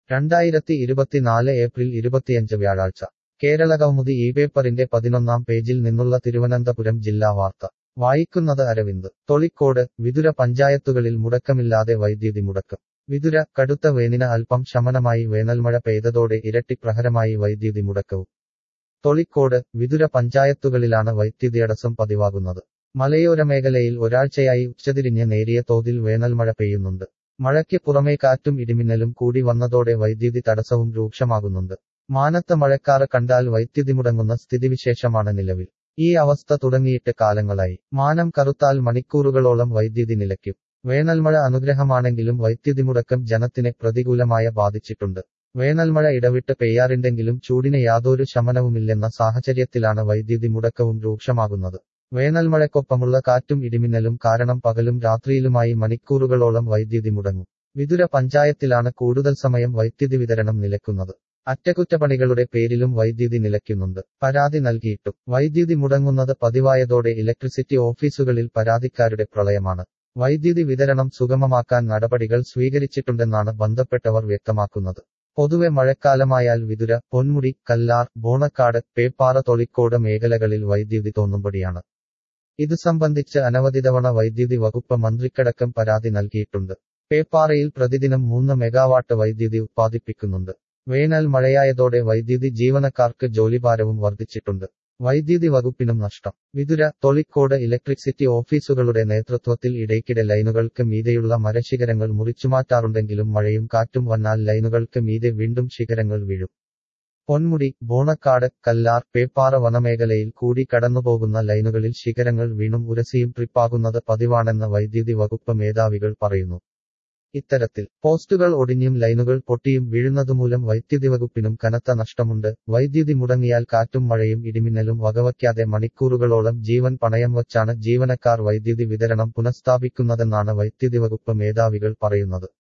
രണ്ടായിരത്തി ഇരുപത്തിനാല് ഏപ്രിൽ ഇരുപത്തിയഞ്ച് വ്യാഴാഴ്ച കേരളകൗമുദി ഈ പേപ്പറിന്റെ പതിനൊന്നാം പേജിൽ നിന്നുള്ള തിരുവനന്തപുരം ജില്ലാ വാർത്ത വായിക്കുന്നത് അരവിന്ദ് തൊളിക്കോട് വിതുര പഞ്ചായത്തുകളിൽ മുടക്കമില്ലാതെ വൈദ്യുതി മുടക്കം വിതുര കടുത്ത വേനിന് അല്പം ശമനമായി വേനൽമഴ പെയ്തതോടെ ഇരട്ടി പ്രഹരമായി വൈദ്യുതി മുടക്കവും തൊളിക്കോട് വിതുര പഞ്ചായത്തുകളിലാണ് വൈദ്യുതിയടസ്സം പതിവാകുന്നത് മലയോര മേഖലയിൽ ഒരാഴ്ചയായി ഉച്ചതിരിഞ്ഞ് നേരിയ തോതിൽ വേനൽമഴ പെയ്യുന്നുണ്ട് മഴയ്ക്ക് പുറമേ കാറ്റും ഇടിമിന്നലും കൂടി വന്നതോടെ വൈദ്യുതി തടസ്സവും രൂക്ഷമാകുന്നുണ്ട് മാനത്ത് മഴക്കാറ് കണ്ടാൽ വൈദ്യുതി മുടങ്ങുന്ന സ്ഥിതിവിശേഷമാണ് നിലവിൽ ഈ അവസ്ഥ തുടങ്ങിയിട്ട് കാലങ്ങളായി മാനം കറുത്താൽ മണിക്കൂറുകളോളം വൈദ്യുതി നിലയ്ക്കും വേനൽമഴ അനുഗ്രഹമാണെങ്കിലും വൈദ്യുതി മുടക്കം ജനത്തിനെ പ്രതികൂലമായ ബാധിച്ചിട്ടുണ്ട് വേനൽമഴ ഇടവിട്ട് പെയ്യാറുണ്ടെങ്കിലും ചൂടിന് യാതൊരു ശമനവുമില്ലെന്ന സാഹചര്യത്തിലാണ് വൈദ്യുതി മുടക്കവും രൂക്ഷമാകുന്നത് വേനൽമഴയ്ക്കൊപ്പമുള്ള കാറ്റും ഇടിമിന്നലും കാരണം പകലും രാത്രിയിലുമായി മണിക്കൂറുകളോളം വൈദ്യുതി മുടങ്ങും വിതുര പഞ്ചായത്തിലാണ് കൂടുതൽ സമയം വൈദ്യുതി വിതരണം നിലക്കുന്നത് അറ്റകുറ്റപ്പണികളുടെ പേരിലും വൈദ്യുതി നിലയ്ക്കുന്നുണ്ട് പരാതി നൽകിയിട്ടും വൈദ്യുതി മുടങ്ങുന്നത് പതിവായതോടെ ഇലക്ട്രിസിറ്റി ഓഫീസുകളിൽ പരാതിക്കാരുടെ പ്രളയമാണ് വൈദ്യുതി വിതരണം സുഗമമാക്കാൻ നടപടികൾ സ്വീകരിച്ചിട്ടുണ്ടെന്നാണ് ബന്ധപ്പെട്ടവർ വ്യക്തമാക്കുന്നത് പൊതുവെ മഴക്കാലമായാൽ വിതുര പൊന്മുടി കല്ലാർ ബോണക്കാട് പേപ്പാറ തൊളിക്കോട് മേഖലകളിൽ വൈദ്യുതി തോന്നുമ്പടിയാണ് ഇത് സംബന്ധിച്ച് അനവധി തവണ വൈദ്യുതി വകുപ്പ് മന്ത്രിക്കടക്കം പരാതി നൽകിയിട്ടുണ്ട് പേപ്പാറയിൽ പ്രതിദിനം മൂന്ന് മെഗാവാട്ട് വൈദ്യുതി ഉത്പാദിപ്പിക്കുന്നുണ്ട് വേനൽ മഴയായതോടെ വൈദ്യുതി ജീവനക്കാർക്ക് ജോലിഭാരവും വർദ്ധിച്ചിട്ടുണ്ട് വൈദ്യുതി വകുപ്പിനും നഷ്ടം വിതുര തൊളിക്കോട് ഇലക്ട്രിസിറ്റി ഓഫീസുകളുടെ നേതൃത്വത്തിൽ ഇടയ്ക്കിടെ ലൈനുകൾക്ക് മീതെയുള്ള മരശിഖരങ്ങൾ മുറിച്ചുമാറ്റാറുണ്ടെങ്കിലും മഴയും കാറ്റും വന്നാൽ ലൈനുകൾക്ക് മീതെ വീണ്ടും ശിഖരങ്ങൾ വീഴും പൊന്മുടി ബോണക്കാട് കല്ലാർ പേപ്പാറ വനമേഖലയിൽ കൂടി കടന്നുപോകുന്ന ലൈനുകളിൽ ശിഖരങ്ങൾ വീണും ഉരസിയും ട്രിപ്പാകുന്നത് പതിവാണെന്ന് വൈദ്യുതി വകുപ്പ് മേധാവികൾ പറയുന്നു ഇത്തരത്തിൽ പോസ്റ്റുകൾ ഒടിഞ്ഞും ലൈനുകൾ പൊട്ടിയും വീഴുന്നതുമൂലം വൈദ്യുതി വകുപ്പിനും കനത്ത നഷ്ടമുണ്ട് വൈദ്യുതി മുടങ്ങിയാൽ കാറ്റും മഴയും ഇടിമിന്നലും വകവയ്ക്കാതെ മണിക്കൂറുകളോളം ജീവൻ പണയം വച്ചാണ് ജീവനക്കാർ വൈദ്യുതി വിതരണം പുനഃസ്ഥാപിക്കുന്നതെന്നാണ് വൈദ്യുതി വകുപ്പ് മേധാവികൾ പറയുന്നത്